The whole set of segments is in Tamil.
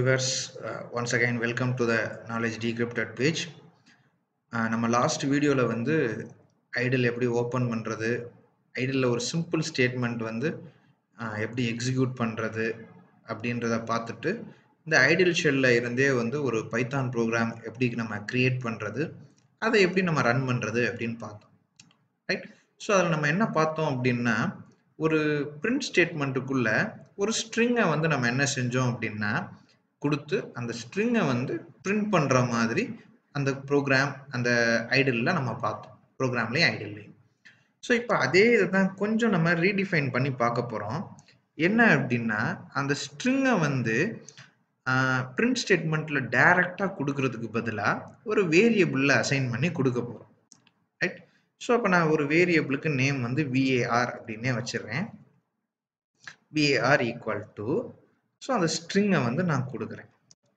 viewers, uh, once again welcome to the knowledge decrypted page. Uh, நம்ம லாஸ்ட் வீடியோவில் வந்து ஐடில் எப்படி ஓப்பன் பண்ணுறது ஐடில் ஒரு சிம்பிள் ஸ்டேட்மெண்ட் வந்து uh, எப்படி எக்ஸிக்யூட் பண்ணுறது அப்படின்றத பார்த்துட்டு இந்த ஐடியல் ஷெல்லில் இருந்தே வந்து ஒரு பைத்தான் ப்ரோக்ராம் எப்படி நம்ம க்ரியேட் பண்ணுறது அதை எப்படி நம்ம ரன் பண்ணுறது அப்படின்னு பார்த்தோம் ரைட் ஸோ அதில் நம்ம என்ன பார்த்தோம் அப்படின்னா ஒரு பிரிண்ட் ஸ்டேட்மெண்ட்டுக்குள்ள ஒரு ஸ்ட்ரிங்கை வந்து நம்ம என்ன செஞ்சோம் அப்படின்னா கொடுத்து அந்த ஸ்ட்ரிங்கை வந்து பிரிண்ட் பண்ணுற மாதிரி அந்த ப்ரோக்ராம் அந்த ஐடியலில் நம்ம பார்த்தோம் ப்ரோக்ராம்லேயும் ஐடியல்லையும் ஸோ இப்போ அதே இதை தான் கொஞ்சம் நம்ம ரீடிஃபைன் பண்ணி பார்க்க போகிறோம் என்ன அப்படின்னா அந்த ஸ்ட்ரிங்கை வந்து பிரிண்ட் ஸ்டேட்மெண்ட்டில் டைரெக்டாக கொடுக்கறதுக்கு பதிலாக ஒரு வேரியபிளில் அசைன் பண்ணி கொடுக்க போகிறோம் ரைட் ஸோ அப்போ நான் ஒரு வேரியபிளுக்கு நேம் வந்து விஏஆர் அப்படின்னே வச்சிடுறேன் விஏஆர் ஈக்குவல் டு ஸோ அந்த ஸ்ட்ரிங்கை வந்து நான் கொடுக்குறேன்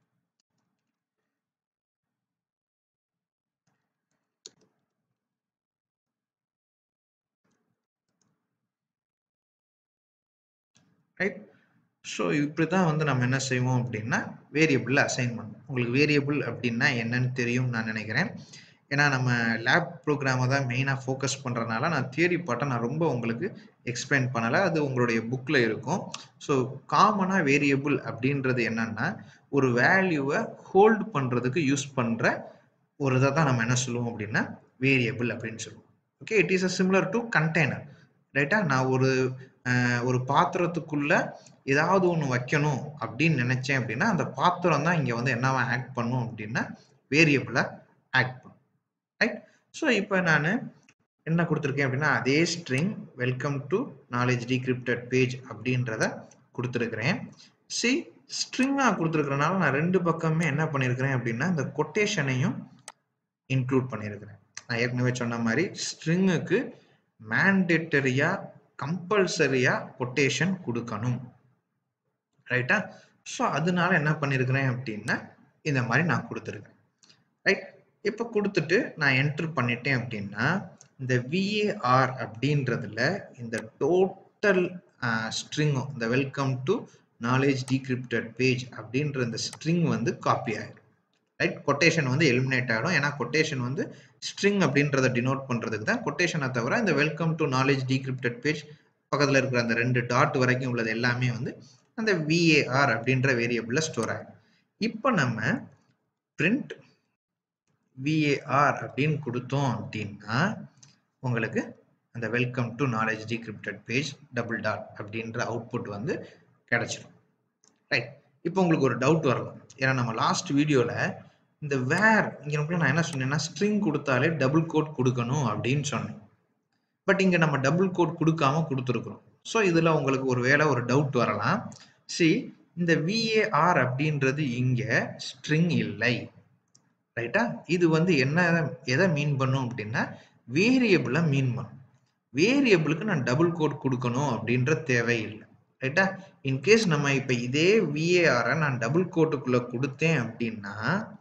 ரைட் ஸோ இப்படி தான் வந்து நம்ம என்ன செய்வோம் அப்படின்னா வேரியபிளில் அசைன் பண்ணுவோம் உங்களுக்கு வேரியபிள் அப்படின்னா என்னன்னு தெரியும் நான் நினைக்கிறேன் ஏன்னா நம்ம லேப் ப்ரோக்ராமை தான் மெயினாக ஃபோக்கஸ் பண்ணுறதுனால நான் தியரி பாட்டை நான் ரொம்ப உங்களுக்கு எக்ஸ்பிளைன் பண்ணலை அது உங்களுடைய புக்கில் இருக்கும் ஸோ காமனாக வேரியபிள் அப்படின்றது என்னன்னா ஒரு வேல்யூவை ஹோல்டு பண்ணுறதுக்கு யூஸ் பண்ணுற ஒரு இதை தான் நம்ம என்ன சொல்லுவோம் அப்படின்னா வேரியபிள் அப்படின்னு சொல்லுவோம் okay it is a similar to container ரைட்டா நான் ஒரு ஒரு பாத்திரத்துக்குள்ள ஏதாவது ஒன்று வைக்கணும் அப்படின்னு நினைச்சேன் அப்படின்னா அந்த பாத்திரம் தான் இங்கே வந்து என்னவா ஆக்ட் பண்ணும் அப்படின்னா வேரியபிளை ஆக்ட் பண்ணும் ரைட் ஸோ இப்போ நான் என்ன கொடுத்துருக்கேன் அப்படின்னா அதே string welcome to knowledge decrypted page அப்படின்றத கொடுத்துருக்குறேன் சி ஸ்ட்ரிங்காக கொடுத்துருக்கிறனால நான் ரெண்டு பக்கமே என்ன பண்ணியிருக்கிறேன் அப்படின்னா இந்த கொட்டேஷனையும் இன்க்ளூட் பண்ணியிருக்கிறேன் நான் ஏற்கனவே சொன்ன மாதிரி ஸ்ட்ரிங்குக்கு மேண்டேட்டரியா கம்பல்சரியா கொட்டேஷன் கொடுக்கணும் ரைட்டா ஸோ அதனால என்ன பண்ணியிருக்கிறேன் அப்படின்னா இந்த மாதிரி நான் கொடுத்துருக்கேன் ரைட் இப்போ கொடுத்துட்டு நான் என்ட்ரு பண்ணிட்டேன் அப்படின்னா இந்த விஏஆர் அப்படின்றதுல இந்த டோட்டல் ஸ்ட்ரிங்கும் இந்த welcome to knowledge decrypted page அப்படின்ற இந்த ஸ்ட்ரிங் வந்து காப்பி ஆகிடும் ரைட் கொட்டேஷன் வந்து எலிமினேட் ஆகிடும் ஏன்னா கொட்டேஷன் வந்து ஸ்ட்ரிங் அப்படின்றத டினோட் பண்ணுறதுக்கு தான் கொட்டேஷனை தவிர இந்த welcome to knowledge decrypted page பக்கத்தில் இருக்கிற அந்த ரெண்டு டாட் வரைக்கும் உள்ளது எல்லாமே வந்து அந்த விஏஆர் அப்படின்ற வேரியபிளில் ஸ்டோர் ஆகும் இப்போ நம்ம பிரிண்ட் விஏஆர் அப்படின்னு கொடுத்தோம் அப்படின்னா உங்களுக்கு அந்த welcome to knowledge decrypted page double dot அப்படின்ற அவுட்புட் வந்து கிடைச்சிடும் ரைட் இப்போ உங்களுக்கு ஒரு டவுட் வரலாம் ஏன்னா நம்ம லாஸ்ட் வீடியோவில் இந்த வேர் இங்கே நான் என்ன சொன்னேன்னா ஸ்ட்ரிங் கொடுத்தாலே டபுள் கோட் கொடுக்கணும் அப்படின்னு சொன்னேன் பட் இங்கே நம்ம டபுள் கோட் கொடுக்காம கொடுத்துருக்குறோம் ஸோ இதில் உங்களுக்கு ஒரு வேளை ஒரு டவுட் வரலாம் சி இந்த விஏஆர் அப்படின்றது இங்கே ஸ்ட்ரிங் இல்லை ரைட்டா இது வந்து என்ன எதை மீன் பண்ணும் அப்படின்னா வேரியபிளை மீன் பண்ணும் வேரியபிளுக்கு நான் டபுள் கோட் கொடுக்கணும் அப்படின்ற தேவையில்லை ரைட்டா இன்கேஸ் நம்ம இப்போ இதே விஏஆரை நான் டபுள் கோட்டுக்குள்ளே கொடுத்தேன் அப்படின்னா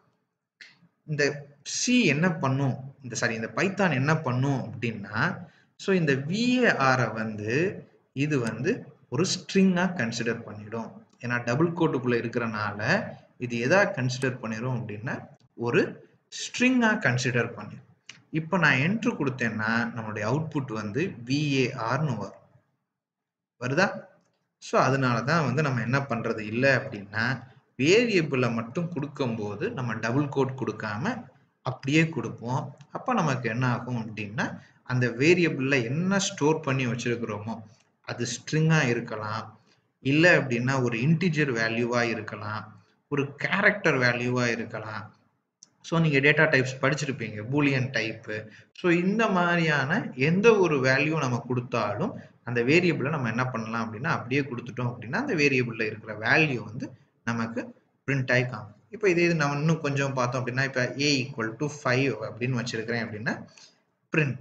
இந்த சி என்ன பண்ணும் இந்த சாரி இந்த பைத்தான் என்ன பண்ணும் அப்படின்னா ஸோ இந்த விஏஆரை வந்து இது வந்து ஒரு ஸ்ட்ரிங்காக கன்சிடர் பண்ணிடும் ஏன்னா டபுள் கோட்டுக்குள்ளே இருக்கிறனால இது எதா கன்சிடர் பண்ணிடும் அப்படின்னா ஒரு ஸ்ட்ரிங்காக கன்சிடர் பண்ணிடும் இப்போ நான் என்ட்ரு கொடுத்தேன்னா நம்மளுடைய அவுட்புட் வந்து விஏஆர்னு வரும் வருதா ஸோ அதனால தான் வந்து நம்ம என்ன பண்ணுறது இல்லை அப்படின்னா வேரியபிளை மட்டும் கொடுக்கும்போது நம்ம டபுள் கோட் கொடுக்காம அப்படியே கொடுப்போம் அப்போ நமக்கு என்ன ஆகும் அப்படின்னா அந்த வேரியபிளில் என்ன ஸ்டோர் பண்ணி வச்சுருக்கிறோமோ அது ஸ்ட்ரிங்காக இருக்கலாம் இல்லை அப்படின்னா ஒரு இன்டிஜர் வேல்யூவாக இருக்கலாம் ஒரு கேரக்டர் வேல்யூவாக இருக்கலாம் ஸோ நீங்கள் டேட்டா டைப்ஸ் படிச்சிருப்பீங்க பூலியன் டைப்பு ஸோ இந்த மாதிரியான எந்த ஒரு வேல்யூ நம்ம கொடுத்தாலும் அந்த வேரியபிளை நம்ம என்ன பண்ணலாம் அப்படின்னா அப்படியே கொடுத்துட்டோம் அப்படின்னா அந்த வேரியபிளில் இருக்கிற வேல்யூ வந்து நமக்கு பிரிண்ட் ஆகி காணும் இப்போ இதே இது நம்ம இன்னும் கொஞ்சம் பார்த்தோம் அப்படின்னா இப்போ ஏ ஈக்குவல் டு ஃபைவ் அப்படின்னு வச்சிருக்கிறேன் அப்படின்னா பிரிண்ட்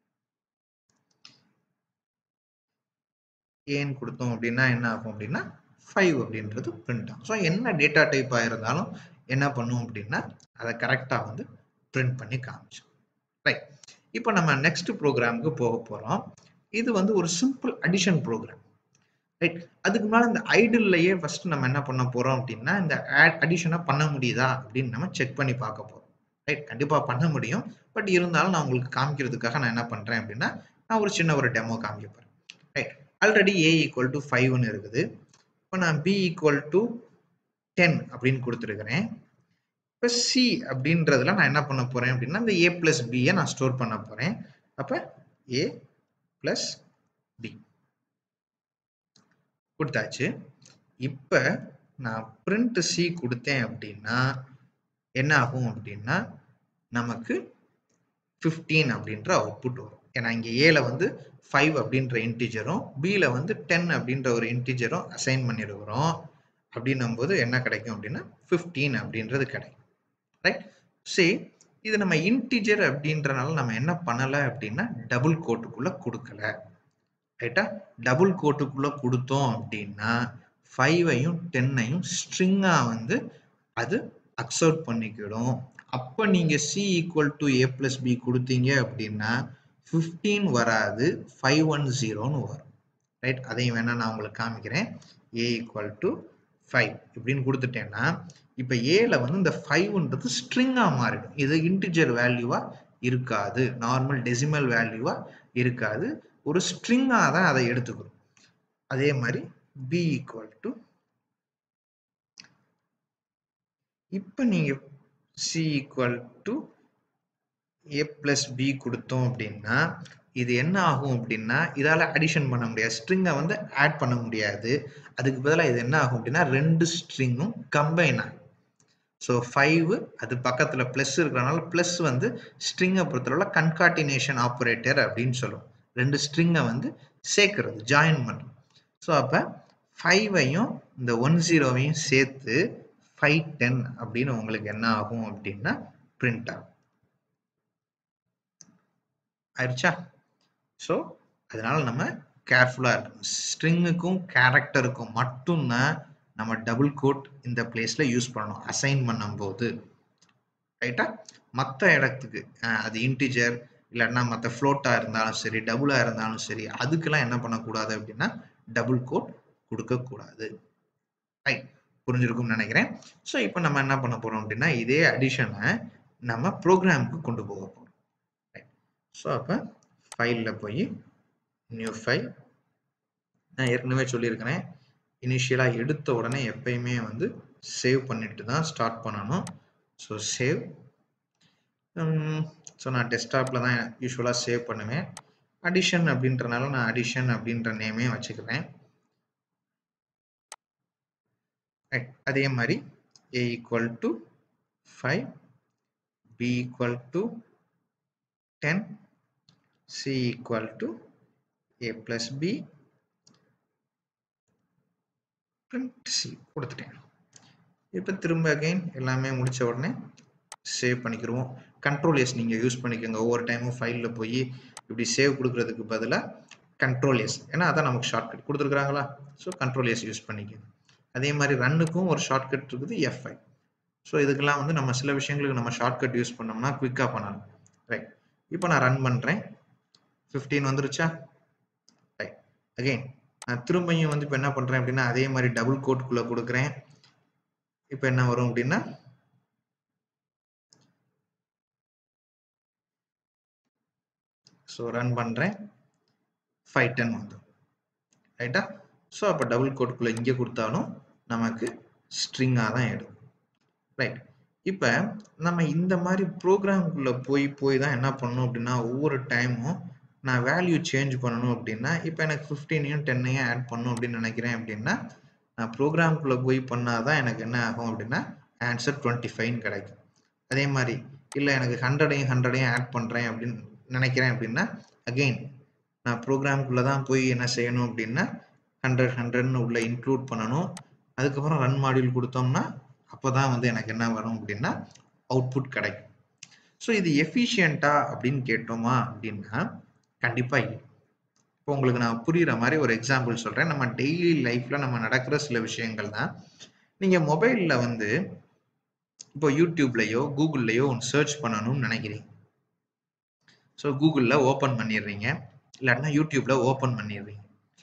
ஏன்னு கொடுத்தோம் அப்படின்னா என்ன ஆகும் அப்படின்னா ஃபைவ் அப்படின்றது பிரிண்ட் ஆகும் ஸோ என்ன டேட்டா டைப்பாக இருந்தாலும் என்ன பண்ணும் அப்படின்னா அதை கரெக்டாக வந்து பிரிண்ட் பண்ணி காமிச்சோம் ரைட் இப்போ நம்ம நெக்ஸ்ட் ப்ரோக்ராமுக்கு போக போகிறோம் இது வந்து ஒரு சிம்பிள் அடிஷன் ப்ரோக்ராம் ரைட் அதுக்கு முன்னாடி இந்த ஐடில்லையே ஃபர்ஸ்ட் நம்ம என்ன பண்ண போறோம் அப்படின்னா இந்த அடிஷனை பண்ண முடியுதா அப்படின்னு நம்ம செக் பண்ணி பார்க்க போறோம் ரைட் கண்டிப்பா பண்ண முடியும் பட் இருந்தாலும் நான் உங்களுக்கு காமிக்கிறதுக்காக நான் என்ன பண்றேன் அப்படின்னா நான் ஒரு சின்ன ஒரு டெமோ காமிக்க போறேன் right already A equal to ஃபைவ்னு இருக்குது இப்போ நான் பி ஈக்குவல் டு டென் அப்படின்னு கொடுத்துருக்கிறேன் இப்போ சி அப்படின்றதுல நான் என்ன பண்ண போறேன் அப்படின்னா இந்த ஏ பிளஸ் பியை நான் ஸ்டோர் பண்ண போறேன் அப்போ ஏ பிளஸ் பி கொடுத்தாச்சு இப்போ நான் பிரிண்ட் சி கொடுத்தேன் அப்படின்னா என்ன ஆகும் அப்படின்னா நமக்கு ஃபிஃப்டீன் அப்படின்ற அவுட்புட் வரும் ஏன்னா இங்கே ஏல வந்து ஃபைவ் அப்படின்ற இன்டிஜரும் பியில் வந்து டென் அப்படின்ற ஒரு இன்டிஜரும் அசைன் பண்ணியிருக்கிறோம் அப்படின்னும் போது என்ன கிடைக்கும் அப்படின்னா ஃபிஃப்டீன் அப்படின்றது கிடைக்கும் ரைட் சரி இது நம்ம இன்டிஜர் அப்படின்றனால நம்ம என்ன பண்ணலை அப்படின்னா டபுள் கோட்டுக்குள்ளே கொடுக்கல ரைட்டா டபுள் கோட்டுக்குள்ளே கொடுத்தோம் அப்படின்னா ஃபைவையும் டென்னையும் ஸ்ட்ரிங்காக வந்து அது அக்செப்ட் பண்ணிக்கிடும் அப்போ நீங்கள் C equal to A plus B கொடுத்தீங்க அப்படின்னா ஃபிஃப்டீன் வராது ஃபைவ் ஒன் ஜீரோன்னு வரும் ரைட் அதையும் வேணால் நான் உங்களுக்கு காமிக்கிறேன் ஏ ஈக்குவல் டு ஃபைவ் இப்படின்னு கொடுத்துட்டேன்னா இப்போ ஏல வந்து இந்த ஃபைவ்ன்றது ஸ்ட்ரிங்காக மாறிடும் இது இன்டிஜர் வேல்யூவாக இருக்காது நார்மல் டெசிமல் வேல்யூவாக இருக்காது ஒரு ஸ்ட்ரிங்காக தான் அதை எடுத்துக்கிறோம் அதே மாதிரி பி ஈக்குவல் டு இப்போ நீங்கள் C equal to A plus B கொடுத்தோம் அப்படின்னா இது என்ன ஆகும் அப்படின்னா இதால் அடிஷன் பண்ண முடியாது ஸ்ட்ரிங்கை வந்து ஆட் பண்ண முடியாது அதுக்கு பதிலாக இது என்ன ஆகும் அப்படின்னா ரெண்டு ஸ்ட்ரிங்கும் கம்பைன் ஆகும் ஸோ ஃபைவ் அது பக்கத்தில் ப்ளஸ் இருக்கிறனால ப்ளஸ் வந்து ஸ்ட்ரிங்கை பொறுத்தளவில் கன்காட்டினேஷன் ஆப்ரேட்டர் அப்படின்னு சொல்லுவோம் ரெண்டு ஸ்ட்ரிங்கை வந்து சேர்க்கறது ஜாயின் பண்ணுறது ஸோ அப்போ ஃபைவையும் இந்த ஒன் ஜீரோவையும் சேர்த்து ஃபைவ் டென் அப்படின்னு உங்களுக்கு என்ன ஆகும் அப்படின்னா பிரிண்ட் ஆகும் ஆயிடுச்சா ஸோ அதனால நம்ம கேர்ஃபுல்லாக இருக்கணும் ஸ்ட்ரிங்குக்கும் கேரக்டருக்கும் மட்டும்தான் நம்ம டபுள் கோட் இந்த பிளேஸில் யூஸ் பண்ணணும் அசைன் பண்ணும்போது ரைட்டா மற்ற இடத்துக்கு அது இன்டிஜர் இல்லைன்னா மற்ற ஃப்ளோட்டாக இருந்தாலும் சரி டபுளாக இருந்தாலும் சரி அதுக்கெல்லாம் என்ன பண்ணக்கூடாது அப்படின்னா டபுள் கோட் கொடுக்கக்கூடாது ரைட் புரிஞ்சிருக்கும்னு நினைக்கிறேன் ஸோ இப்போ நம்ம என்ன பண்ண போகிறோம் அப்படின்னா இதே அடிஷனை நம்ம ப்ரோக்ராமுக்கு கொண்டு போக போகிறோம் ரைட் ஸோ அப்போ ஃபைலில் போய் நியூ ஃபைல் நான் ஏற்கனவே சொல்லியிருக்கிறேன் இனிஷியலாக எடுத்த உடனே எப்பயுமே வந்து சேவ் பண்ணிட்டு தான் ஸ்டார்ட் பண்ணணும் ஸோ சேவ் ஸோ நான் டெஸ்க்டாப்பில் தான் யூஸ்வலாக சேவ் பண்ணுவேன் அடிஷன் அப்படின்றனால நான் அடிஷன் அப்படின்ற நேமே வச்சுக்கிறேன் அதே மாதிரி A equal to five B equal to ten C equal to A plus B C கொடுத்துட்டேன் இப்போ திரும்ப அகைன் எல்லாமே முடித்த உடனே சேவ் பண்ணிக்கிடுவோம் கண்ட்ரோல் எஸ் நீங்கள் யூஸ் பண்ணிக்கோங்க ஒவ்வொரு டைமும் ஃபைலில் போய் இப்படி சேவ் கொடுக்குறதுக்கு பதிலாக கண்ட்ரோல் எஸ் ஏன்னா அதான் நமக்கு ஷார்ட்கட் கொடுத்துருக்குறாங்களா ஸோ கண்ட்ரோல் எஸ் யூஸ் பண்ணிக்கோங்க அதே மாதிரி ரன்னுக்கும் ஒரு ஷார்ட்கட் இருக்குது எஃப்ஐ ஸோ இதுக்கெல்லாம் வந்து நம்ம சில விஷயங்களுக்கு நம்ம ஷார்ட்கட் யூஸ் பண்ணோம்னா குவிக்காக பண்ணணும் ரைட் இப்போ நான் ரன் பண்ணுறேன் ஃபிஃப்டீன் வந்துருச்சா ரைட் அகெயின் நான் திரும்பியும் வந்து இப்போ என்ன பண்ணுறேன் அப்படின்னா அதே மாதிரி டபுள் கோட்குள்ளே கொடுக்குறேன் இப்போ என்ன வரும் அப்படின்னா ஸோ ரன் பண்ணுறேன் ஃபைவ் டென் வந்துடும் ரைட்டா ஸோ அப்போ டபுள் கோட்குள்ளே இங்கே கொடுத்தாலும் நமக்கு ஸ்ட்ரிங்காக தான் எடுக்கும் ரைட் இப்போ நம்ம இந்த மாதிரி ப்ரோக்ராம்குள்ளே போய் போய் தான் என்ன பண்ணணும் அப்படின்னா ஒவ்வொரு டைமும் நான் வேல்யூ சேஞ்ச் பண்ணணும் அப்படின்னா இப்போ எனக்கு ஃபிஃப்டீனையும் டென்னையும் ஆட் பண்ணணும் அப்படின்னு நினைக்கிறேன் அப்படின்னா நான் ப்ரோக்ராம்குள்ளே போய் பண்ணால் தான் எனக்கு என்ன ஆகும் அப்படின்னா ஆன்சர் டுவெண்ட்டி ஃபைவ்னு கிடைக்கும் அதே மாதிரி இல்லை எனக்கு ஹண்ட்ரடையும் ஹண்ட்ரடையும் ஆட் பண்ணுறேன் அப்படின்னு நினைக்கிறேன் அப்படின்னா அகெயின் நான் ப்ரோக்ராம்குள்ளே தான் போய் என்ன செய்யணும் அப்படின்னா ஹண்ட்ரட் ஹண்ட்ரட்னு உள்ள இன்க்ளூட் பண்ணணும் அதுக்கப்புறம் ரன் மாடியூல் கொடுத்தோம்னா அப்போ தான் வந்து எனக்கு என்ன வரும் அப்படின்னா அவுட்புட் கிடைக்கும் ஸோ இது எஃபிஷியண்ட்டா அப்படின்னு கேட்டோமா அப்படின்னா கண்டிப்பாக இல்லை இப்போ உங்களுக்கு நான் புரிகிற மாதிரி ஒரு எக்ஸாம்பிள் சொல்கிறேன் நம்ம டெய்லி லைஃப்பில் நம்ம நடக்கிற சில விஷயங்கள் தான் நீங்கள் மொபைலில் வந்து இப்போ யூடியூப்லேயோ கூகுள்லேயோ ஒன்று சர்ச் பண்ணணும்னு நினைக்கிறீங்க ஸோ கூகுளில் ஓப்பன் பண்ணிடுறீங்க இல்லாட்டினா யூடியூப்பில் ஓப்பன் பண்ணிடுறீங்க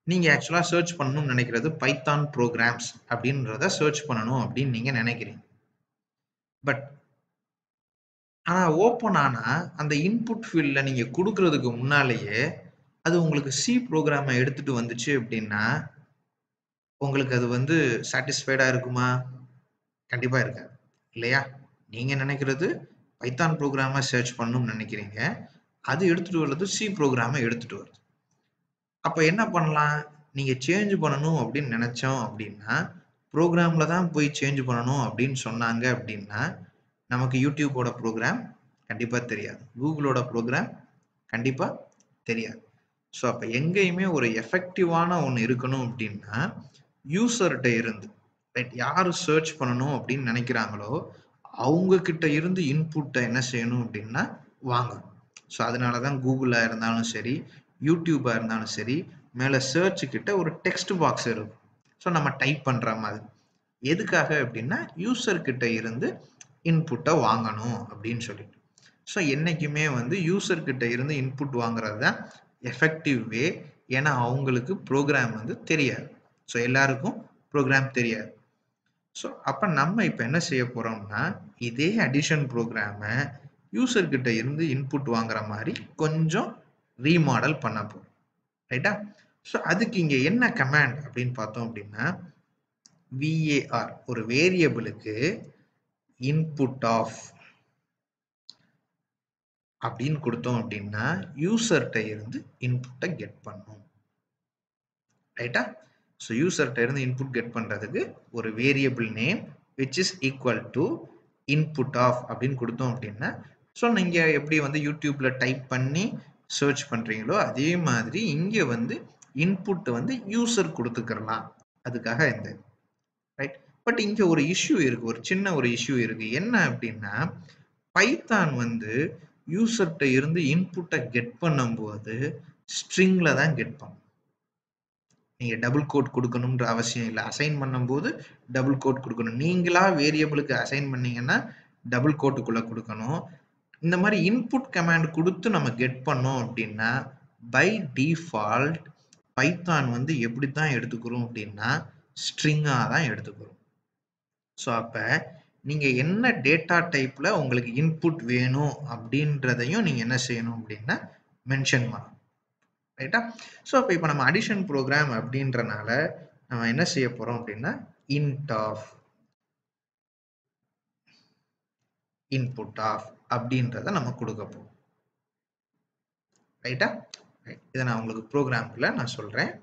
நீங்க ஆக்சுவலா சர்ச் பண்ணணும்னு நினைக்கிறது பைத்தான் ப்ரோக்ராம்ஸ் அப்படின்றத சர்ச் பண்ணணும் அப்படின்னு நீங்க நினைக்கிறீங்க பட் ஆனா ஓப்பன் ஆனா அந்த இன்புட் ஃபீல்ட்ல நீங்க கொடுக்கறதுக்கு முன்னாலேயே அது உங்களுக்கு சி ப்ரோக்ராமை எடுத்துட்டு வந்துச்சு அப்படின்னா உங்களுக்கு அது வந்து சாட்டிஸ்ஃபைடா இருக்குமா கண்டிப்பா இருக்காது இல்லையா நீங்க நினைக்கிறது பைத்தான் ப்ரோக்ராமை சர்ச் பண்ணணும்னு நினைக்கிறீங்க அது எடுத்துட்டு வர்றது சி ப்ரோக்ராமை எடுத்துட்டு வருது அப்ப என்ன பண்ணலாம் நீங்க சேஞ்ச் பண்ணணும் அப்படின்னு நினைச்சோம் அப்படின்னா ப்ரோக்ராம்ல தான் போய் சேஞ்ச் பண்ணணும் அப்படின்னு சொன்னாங்க அப்படின்னா நமக்கு யூடியூபோட ப்ரோக்ராம் கண்டிப்பா தெரியாது கூகுளோட ப்ரோக்ராம் கண்டிப்பா தெரியாது ஸோ அப்போ எங்கேயுமே ஒரு எஃபெக்டிவான ஒன்று இருக்கணும் அப்படின்னா யூசர்கிட்ட இருந்து ரைட் யார் சர்ச் பண்ணணும் அப்படின்னு நினைக்கிறாங்களோ அவங்க கிட்ட இருந்து இன்புட்டை என்ன செய்யணும் அப்படின்னா வாங்கணும் ஸோ அதனால தான் கூகுளாக இருந்தாலும் சரி யூடியூபாக இருந்தாலும் சரி மேலே சர்ச் கிட்ட ஒரு டெக்ஸ்ட் பாக்ஸ் இருக்கும் ஸோ நம்ம டைப் பண்ணுற மாதிரி எதுக்காக அப்படின்னா யூசர் கிட்ட இருந்து இன்புட்டை வாங்கணும் அப்படின்னு சொல்லிட்டு ஸோ என்றைக்குமே வந்து யூசர் கிட்ட இருந்து இன்புட் வாங்குறது தான் எஃபெக்டிவ் வே ஏன்னா அவங்களுக்கு ப்ரோக்ராம் வந்து தெரியாது ஸோ எல்லாருக்கும் ப்ரோக்ராம் தெரியாது ஸோ அப்போ நம்ம இப்போ என்ன செய்ய போகிறோம்னா இதே அடிஷன் ப்ரோக்ராமை யூசர் கிட்ட இருந்து இன்புட் வாங்குற மாதிரி கொஞ்சம் ரீமாடல் பண்ண போகிறோம் ரைட்டா ஸோ அதுக்கு இங்கே என்ன கமாண்ட் அப்படின்னு பார்த்தோம் அப்படின்னா விஏஆர் ஒரு வேரியபிளுக்கு இன்புட் ஆஃப் அப்படின்னு கொடுத்தோம் அப்படின்னா யூசர்கிட்ட இருந்து இன்புட்டை கெட் பண்ணும் ரைட்டா ஸோ யூசர்கிட்ட இருந்து இன்புட் கெட் பண்ணுறதுக்கு ஒரு variable name which is equal to input of அப்படின்னு கொடுத்தோம் அப்படின்னா ஸோ நீங்கள் எப்படி வந்து யூடியூப்ல டைப் பண்ணி சர்ச் பண்ணுறீங்களோ அதே மாதிரி இங்கே வந்து இன்புட் வந்து யூசர் கொடுத்துக்கிறலாம் அதுக்காக இந்த ரைட் பட் இங்கே ஒரு இஷ்யூ இருக்கு ஒரு சின்ன ஒரு இஷ்யூ இருக்கு என்ன அப்படின்னா பைத்தான் வந்து யூசர்கிட்ட இருந்து இன்புட்டை கெட் பண்ணும்போது ஸ்ட்ரிங்ல தான் கெட் பண்ணும் நீங்க டபுள் கோட் கொடுக்கணும்ன்ற அவசியம் இல்லை அசைன் பண்ணும்போது டபுள் கோட் கொடுக்கணும் நீங்களா வேரியபிளுக்கு அசைன் பண்ணீங்கன்னா டபுள் கோட்டுக்குள்ள கொடுக்கணும் இந்த மாதிரி இன்புட் கமாண்ட் கொடுத்து நம்ம கெட் பண்ணோம் அப்படின்னா பை டிஃபால்ட் பைத்தான் வந்து எப்படி தான் எடுத்துக்கிறோம் அப்படின்னா ஸ்ட்ரிங்காக தான் எடுத்துக்கிறோம் ஸோ அப்போ நீங்கள் என்ன டேட்டா டைப்பில் உங்களுக்கு இன்புட் வேணும் அப்படின்றதையும் நீங்கள் என்ன செய்யணும் அப்படின்னா மென்ஷன் பண்ணணும் ரைட்டா ஸோ அப்போ இப்போ நம்ம அடிஷன் ப்ரோக்ராம் அப்படின்றனால நம்ம என்ன செய்ய போகிறோம் அப்படின்னா இன்ட் ஆஃப் இன்புட் ஆஃப் அப்படின்றத நம்ம கொடுக்க போகிறோம் ரைட்டா இதை நான் உங்களுக்கு ப்ரோக்ராம்ல நான் சொல்கிறேன்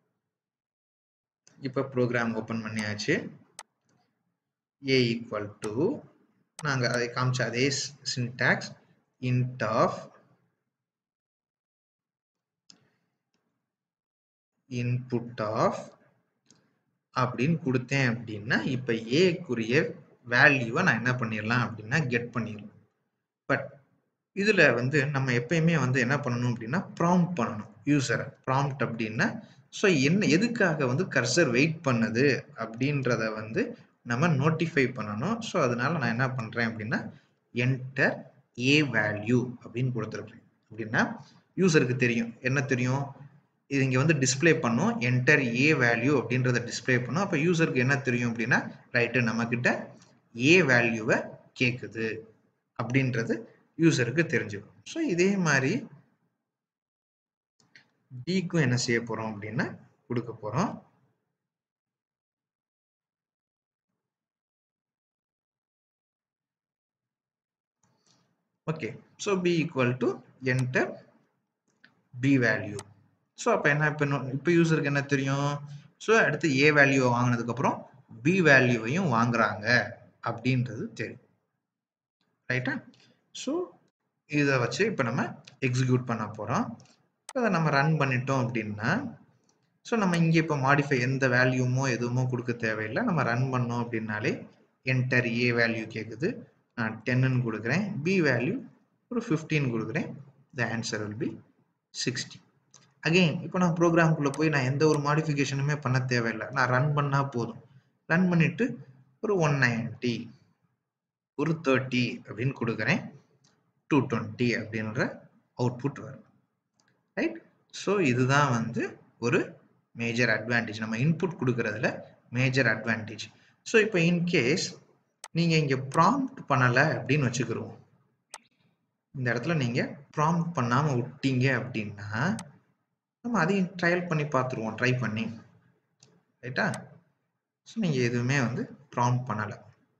இப்போ ப்ரோக்ராம் ஓப்பன் பண்ணியாச்சு a equal to நாங்கள் அதை காமிச்ச அதே syntax int of input of அப்படின்னு கொடுத்தேன் அப்படின்னா இப்போ ஏக்குரிய வேல்யூவை நான் என்ன பண்ணிடலாம் அப்படின்னா கெட் பண்ணிடலாம் பட் இதில் வந்து நம்ம எப்பயுமே வந்து என்ன பண்ணணும் அப்படின்னா ப்ராம்ப்ட் பண்ணணும் யூசரை ப்ராம்ப்ட் அப்படின்னா ஸோ என்ன எதுக்காக வந்து கர்சர் வெயிட் பண்ணுது அப்படின்றத வந்து நம்ம நோட்டிஃபை பண்ணணும் ஸோ அதனால நான் என்ன பண்ணுறேன் அப்படின்னா என்டர் ஏ வேல்யூ அப்படின்னு கொடுத்துருக்கேன் அப்படின்னா யூசருக்கு தெரியும் என்ன தெரியும் இது இங்கே வந்து டிஸ்பிளே பண்ணும் என்டர் ஏ வேல்யூ அப்படின்றத டிஸ்பிளே பண்ணும் அப்போ யூசருக்கு என்ன தெரியும் அப்படின்னா ரைட்டு நம்மக்கிட்ட ஏ வேல்யூவை கேட்குது அப்படின்றது யூசருக்கு தெரிஞ்சுக்கும் ஸோ இதே மாதிரி பிக்கும் என்ன செய்ய போகிறோம் அப்படின்னா கொடுக்க போகிறோம் okay so B equal to enter B value so அப்போ என்ன இப்போ இப்போ யூசருக்கு என்ன தெரியும் ஸோ அடுத்து ஏ வேல்யூவை வாங்கினதுக்கப்புறம் பி வேல்யூவையும் வாங்குறாங்க அப்படின்றது தெரியும் ரைட்டா ஸோ இதை வச்சு இப்போ நம்ம எக்ஸிக்யூட் பண்ண போகிறோம் அதை நம்ம ரன் பண்ணிட்டோம் அப்படின்னா ஸோ நம்ம இங்கே இப்போ மாடிஃபை எந்த வேல்யூமோ எதுவுமோ கொடுக்க தேவையில்லை நம்ம ரன் பண்ணோம் அப்படின்னாலே என்டர் ஏ வேல்யூ கேட்குது நான் டென்னு கொடுக்குறேன் பி வேல்யூ ஒரு ஃபிஃப்டீன் கொடுக்குறேன் the answer will be sixty again இப்போ நான் ப்ரோக்ராம்குள்ளே போய் நான் எந்த ஒரு மாடிஃபிகேஷனுமே பண்ண தேவையில்லை நான் ரன் பண்ணால் போதும் ரன் பண்ணிவிட்டு ஒரு ஒன் நைன்ட்டி ஒரு தேர்ட்டி அப்படின்னு கொடுக்குறேன் டூ டுவெண்ட்டி அப்படின்ற அவுட்புட் வரும் ரைட் ஸோ இதுதான் வந்து ஒரு மேஜர் அட்வான்டேஜ் நம்ம இன்புட் கொடுக்கறதுல மேஜர் அட்வான்டேஜ் ஸோ இப்போ இன்கேஸ் நீங்கள் இங்கே ப்ராம்ப்ட் பண்ணலை அப்படின்னு வச்சுக்கிருவோம் இந்த இடத்துல நீங்கள் ப்ராம்ப்ட் பண்ணாமல் விட்டீங்க அப்படின்னா நம்ம அதையும் ட்ரையல் பண்ணி பார்த்துருவோம் ட்ரை பண்ணி ரைட்டா ஸோ நீங்கள் எதுவுமே வந்து ப்ராம்ப்ட் பண்ணலை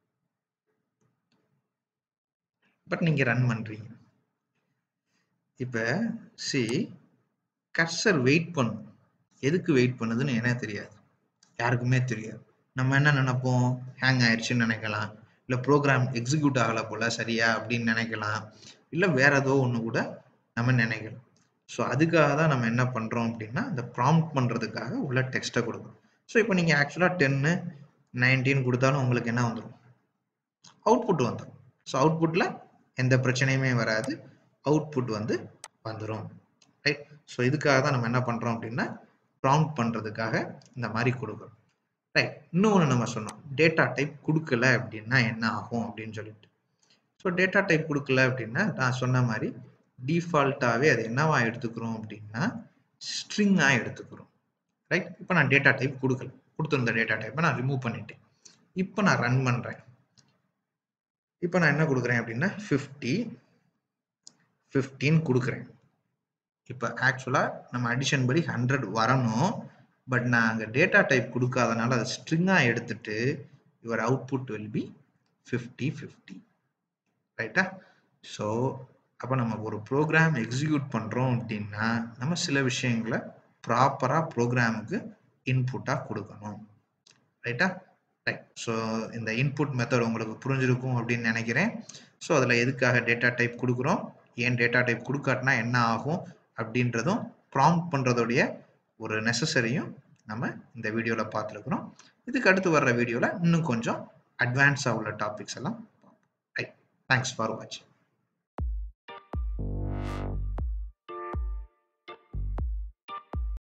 பட் நீங்கள் ரன் பண்ணுறீங்க இப்போ சி கர்சர் வெயிட் பண்ணும் எதுக்கு வெயிட் பண்ணுதுன்னு எனக்கு தெரியாது யாருக்குமே தெரியாது நம்ம என்ன நினைப்போம் ஹேங் ஆயிடுச்சுன்னு நினைக்கலாம் இல்லை ப்ரோக்ராம் எக்ஸிக்யூட் ஆகலை போல சரியா அப்படின்னு நினைக்கலாம் இல்லை வேற ஏதோ ஒன்று கூட நம்ம நினைக்கலாம் ஸோ அதுக்காக தான் நம்ம என்ன பண்ணுறோம் அப்படின்னா இந்த ப்ராம்ப்ட் பண்ணுறதுக்காக உள்ள டெக்ஸ்ட்டை கொடுக்குறோம் ஸோ இப்போ நீங்கள் ஆக்சுவலாக டென்னு நைன்டீன் கொடுத்தாலும் உங்களுக்கு என்ன வந்துடும் அவுட்புட் வந்துடும் ஸோ அவுட்புட்டில் எந்த பிரச்சனையுமே வராது அவுட்புட் வந்து வந்துடும் ரைட் ஸோ இதுக்காக தான் நம்ம என்ன பண்ணுறோம் அப்படின்னா ப்ராம்ப்ட் பண்ணுறதுக்காக இந்த மாதிரி கொடுக்குறோம் ரைட் இன்னொன்று நம்ம சொன்னோம் டேட்டா டைப் கொடுக்கல அப்படின்னா என்ன ஆகும் அப்படின்னு சொல்லிட்டு ஸோ டேட்டா டைப் கொடுக்கல அப்படின்னா நான் சொன்ன மாதிரி டிஃபால்ட்டாகவே அது என்னவா எடுத்துக்கிறோம் அப்படின்னா ஸ்ட்ரிங்காக எடுத்துக்கிறோம் ரைட் இப்போ நான் டேட்டா டைப் கொடுக்கல கொடுத்துருந்த டேட்டா டைப்பை நான் ரிமூவ் பண்ணிட்டேன் இப்போ நான் ரன் பண்ணுறேன் இப்போ நான் என்ன கொடுக்குறேன் அப்படின்னா ஃபிஃப்டி ஃபிஃப்டீன் கொடுக்குறேன் இப்போ ஆக்சுவலாக நம்ம அடிஷன் படி ஹண்ட்ரட் வரணும் பட் நான் அங்கே டேட்டா டைப் கொடுக்காதனால அதை ஸ்ட்ரிங்காக எடுத்துட்டு your output will be fifty fifty ரைட்டா ஸோ அப்போ நம்ம ஒரு ப்ரோக்ராம் எக்ஸிக்யூட் பண்ணுறோம் அப்படின்னா நம்ம சில விஷயங்களை ப்ராப்பராக ப்ரோக்ராமுக்கு இன்புட்டாக கொடுக்கணும் ரைட்டா ரைட் ஸோ இந்த இன்புட் மெத்தட் உங்களுக்கு புரிஞ்சிருக்கும் அப்படின்னு நினைக்கிறேன் ஸோ அதில் எதுக்காக டேட்டா டைப் கொடுக்குறோம் ஏன் டேட்டா டைப் கொடுக்காட்டினா என்ன ஆகும் அப்படின்றதும் ப்ராம்ப்ட் பண்ணுறதோடைய ஒரு நெசசரியும் நம்ம இந்த வீடியோவில் பார்த்துருக்குறோம் இதுக்கு அடுத்து வர்ற வீடியோவில் இன்னும் கொஞ்சம் அட்வான்ஸாக உள்ள டாபிக்ஸ் எல்லாம் ரைட் தேங்க்ஸ் ஃபார் வாட்சிங்